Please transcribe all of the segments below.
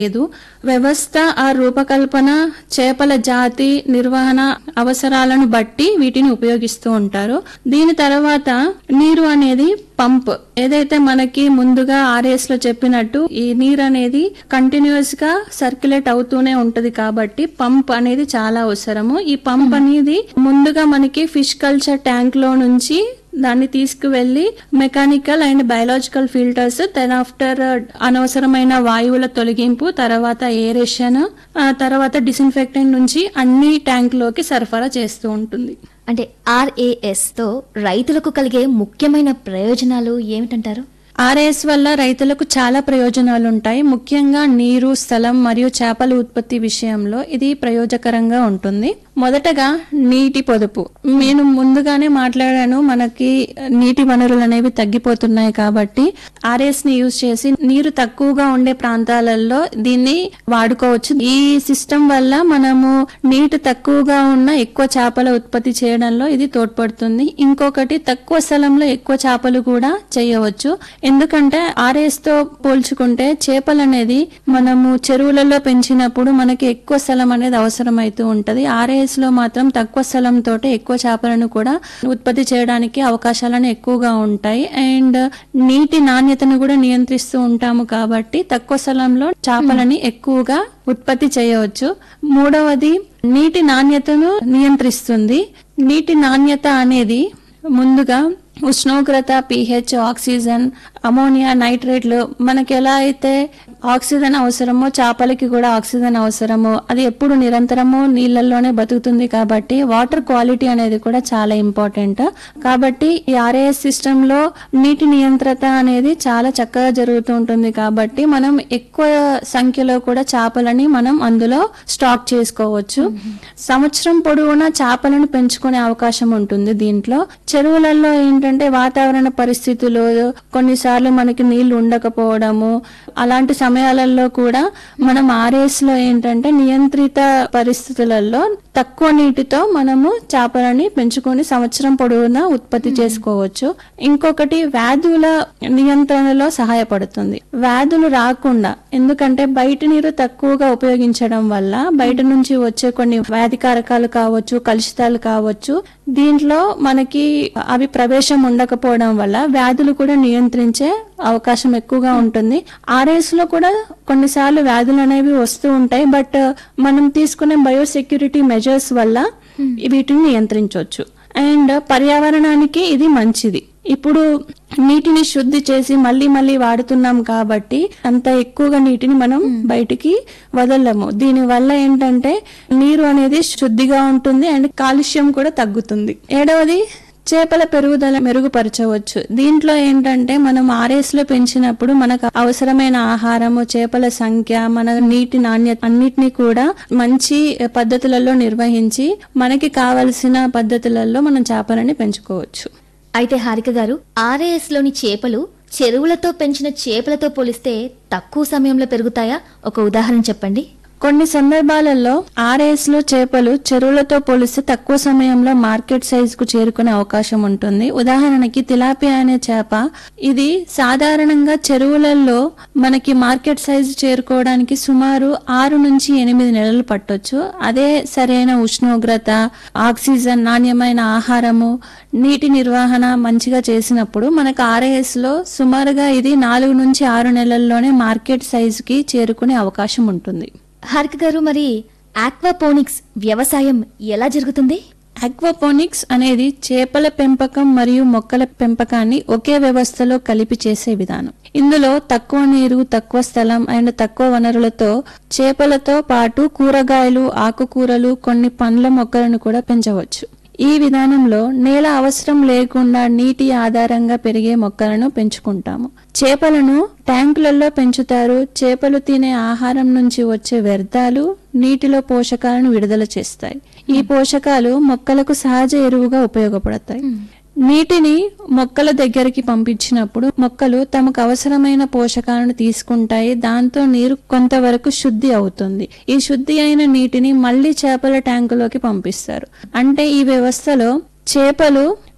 లేదు వ్యవస్థ ఆ రూపకల్పన చేపల జాతి నిర్వహణ అవసరాలను బట్టి వీటిని ఉపయోగిస్తూ ఉంటారు దీని తర్వాత నీరు అనేది పంప్ ఏదైతే మనకి ముందుగా ఆర్ఎస్ లో చెప్పినట్టు ఈ నీరు అనేది కంటిన్యూస్ గా సర్క్యులేట్ అవుతూనే ఉంటది కాబట్టి పంప్ అనేది చాలా అవసరము ఈ పంప్ అనేది ముందుగా మనకి ఫిష్ కల్చర్ ట్యాంక్ లో నుంచి దాన్ని తీసుకువెళ్లి mechanical and biological filters then after అనవసరమైన వాయువుల తొలగింపు తర్వాత ఏరేషన్ తర్వాత డిస్ఇన్ఫెక్టెంట్ నుంచి అన్ని ట్యాంక్ లోకి సరఫరా చేస్తూ ఉంటుంది అంటే ఆర్ఏఎస్ తో రైతులకు కలిగే ముఖ్యమైన ప్రయోజనాలు ఏమిటంటారు ఆర్ఎస్ వల్ల రైతులకు చాలా ప్రయోజనాలు ఉంటాయి ముఖ్యంగా నీరు స్థలం మరియు చేపల ఉత్పత్తి విషయంలో ఇది ప్రయోజకరంగా ఉంటుంది మొదటగా నీటి పొదుపు నేను ముందుగానే మాట్లాడాను మనకి నీటి వనరులు అనేవి తగ్గిపోతున్నాయి కాబట్టి ఆర్ఎస్ ని యూజ్ చేసి నీరు తక్కువగా ఉండే ప్రాంతాలలో దీన్ని వాడుకోవచ్చు ఈ సిస్టమ్ వల్ల మనము నీటి తక్కువగా ఉన్న ఎక్కువ చేపల ఉత్పత్తి చేయడంలో ఇది తోడ్పడుతుంది ఇంకొకటి తక్కువ స్థలంలో ఎక్కువ చేపలు కూడా చేయవచ్చు ఎందుకంటే ఆర్ఎస్ తో పోల్చుకుంటే చేపలు అనేది మనము చెరువులలో పెంచినప్పుడు మనకి ఎక్కువ స్థలం అనేది అవసరమైతూ ఉంటది ఆర్ఎస్ లో మాత్రం తక్కువ స్థలంతో ఎక్కువ చేపలను కూడా ఉత్పత్తి చేయడానికి అవకాశాలను ఎక్కువగా ఉంటాయి అండ్ నీటి నాణ్యతను కూడా నియంత్రిస్తూ ఉంటాము కాబట్టి తక్కువ స్థలంలో చేపలని ఎక్కువగా ఉత్పత్తి చేయవచ్చు మూడవది నీటి నాణ్యతను నియంత్రిస్తుంది నీటి నాణ్యత అనేది ముందుగా ఉష్ణోగ్రత పిహెచ్ ఆక్సిజన్ అమోనియా నైట్రేట్లు మనకి ఎలా అయితే ఆక్సిజన్ అవసరమో చేపలకి కూడా ఆక్సిజన్ అవసరమో అది ఎప్పుడు నిరంతరము నీళ్ళల్లోనే బతుకుతుంది కాబట్టి వాటర్ క్వాలిటీ అనేది కూడా చాలా ఇంపార్టెంట్ కాబట్టి ఈ ఆర్ఏఎస్ సిస్టమ్ లో నీటి నియంత్రత అనేది చాలా చక్కగా జరుగుతూ ఉంటుంది కాబట్టి మనం ఎక్కువ సంఖ్యలో కూడా చేపలని మనం అందులో స్టాక్ చేసుకోవచ్చు సంవత్సరం పొడవునా చేపలను పెంచుకునే అవకాశం ఉంటుంది దీంట్లో చెరువులలో ఏంటంటే వాతావరణ పరిస్థితులు కొన్నిసార్లు మనకి నీళ్లు ఉండకపోవడము అలాంటి సమయాలలో కూడా మనం ఆర్ఎస్ లో ఏంటంటే నియంత్రిత పరిస్థితులలో తక్కువ నీటితో మనము చేపలని పెంచుకొని సంవత్సరం పొడవునా ఉత్పత్తి చేసుకోవచ్చు ఇంకొకటి వ్యాధుల నియంత్రణలో సహాయపడుతుంది వ్యాధులు రాకుండా ఎందుకంటే బయట నీరు తక్కువగా ఉపయోగించడం వల్ల బయట నుంచి వచ్చే కొన్ని వ్యాధికారకాలు కావచ్చు కలుషితాలు కావచ్చు దీంట్లో మనకి అవి ప్రవేశం ఉండకపోవడం వల్ల వ్యాధులు కూడా నియంత్రించే అవకాశం ఎక్కువగా ఉంటుంది ఆర్ఎస్ లో కూడా కొన్నిసార్లు వ్యాధులు అనేవి వస్తూ ఉంటాయి బట్ మనం తీసుకునే బయోసెక్యూరిటీ మెజర్స్ వల్ల వీటిని నియంత్రించవచ్చు అండ్ పర్యావరణానికి ఇది మంచిది ఇప్పుడు నీటిని శుద్ధి చేసి మళ్ళీ మళ్ళీ వాడుతున్నాం కాబట్టి అంత ఎక్కువగా నీటిని మనం బయటికి వదలము దీని వల్ల ఏంటంటే నీరు అనేది శుద్ధిగా ఉంటుంది అండ్ కాలుష్యం కూడా తగ్గుతుంది ఏడవది చేపల పెరుగుదల మెరుగుపరచవచ్చు దీంట్లో ఏంటంటే మనం ఆర్ఎస్ లో పెంచినప్పుడు మనకు అవసరమైన ఆహారము చేపల సంఖ్య మన నీటి నాణ్యత అన్నిటినీ కూడా మంచి పద్ధతులలో నిర్వహించి మనకి కావలసిన పద్ధతులలో మనం చేపలని పెంచుకోవచ్చు అయితే హారిక గారు ఆర్ఏఎస్ లోని చేపలు చెరువులతో పెంచిన చేపలతో పోలిస్తే తక్కువ సమయంలో పెరుగుతాయా ఒక ఉదాహరణ చెప్పండి కొన్ని సందర్భాలలో ఆర్ఎస్ లో చేపలు చెరువులతో పోలిస్తే తక్కువ సమయంలో మార్కెట్ సైజ్ కు చేరుకునే అవకాశం ఉంటుంది ఉదాహరణకి తిలాపియా అనే చేప ఇది సాధారణంగా చెరువులలో మనకి మార్కెట్ సైజ్ చేరుకోవడానికి సుమారు ఆరు నుంచి ఎనిమిది నెలలు పట్టొచ్చు అదే సరైన ఉష్ణోగ్రత ఆక్సిజన్ నాణ్యమైన ఆహారము నీటి నిర్వహణ మంచిగా చేసినప్పుడు మనకు ఆర్ఏఎస్ లో సుమారుగా ఇది నాలుగు నుంచి ఆరు నెలల్లోనే మార్కెట్ సైజ్ కి చేరుకునే అవకాశం ఉంటుంది హారిక గారు మరి ఆక్వాపోనిక్స్ వ్యవసాయం ఎలా జరుగుతుంది ఆక్వాపోనిక్స్ అనేది చేపల పెంపకం మరియు మొక్కల పెంపకాన్ని ఒకే వ్యవస్థలో కలిపి చేసే విధానం ఇందులో తక్కువ నీరు తక్కువ స్థలం అండ్ తక్కువ వనరులతో చేపలతో పాటు కూరగాయలు ఆకుకూరలు కొన్ని పండ్ల మొక్కలను కూడా పెంచవచ్చు ఈ విధానంలో నేల అవసరం లేకుండా నీటి ఆధారంగా పెరిగే మొక్కలను పెంచుకుంటాము చేపలను ట్యాంకులలో పెంచుతారు చేపలు తినే ఆహారం నుంచి వచ్చే వ్యర్థాలు నీటిలో పోషకాలను విడుదల చేస్తాయి ఈ పోషకాలు మొక్కలకు సహజ ఎరువుగా ఉపయోగపడతాయి నీటిని మొక్కల దగ్గరికి పంపించినప్పుడు మొక్కలు తమకు అవసరమైన పోషకాలను తీసుకుంటాయి దాంతో నీరు కొంతవరకు శుద్ధి అవుతుంది ఈ శుద్ధి అయిన నీటిని మళ్ళీ చేపల ట్యాంకులోకి పంపిస్తారు అంటే ఈ వ్యవస్థలో చేపలు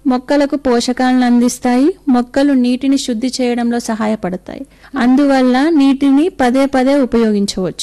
మొక్కలకు పోషకాలను అందిస్తాయి మొక్కలు నీటిని శుద్ధి చేయడంలో సహాయపడతాయి అందువల్ల నీటిని పదే పదే ఉపయోగించవచ్చు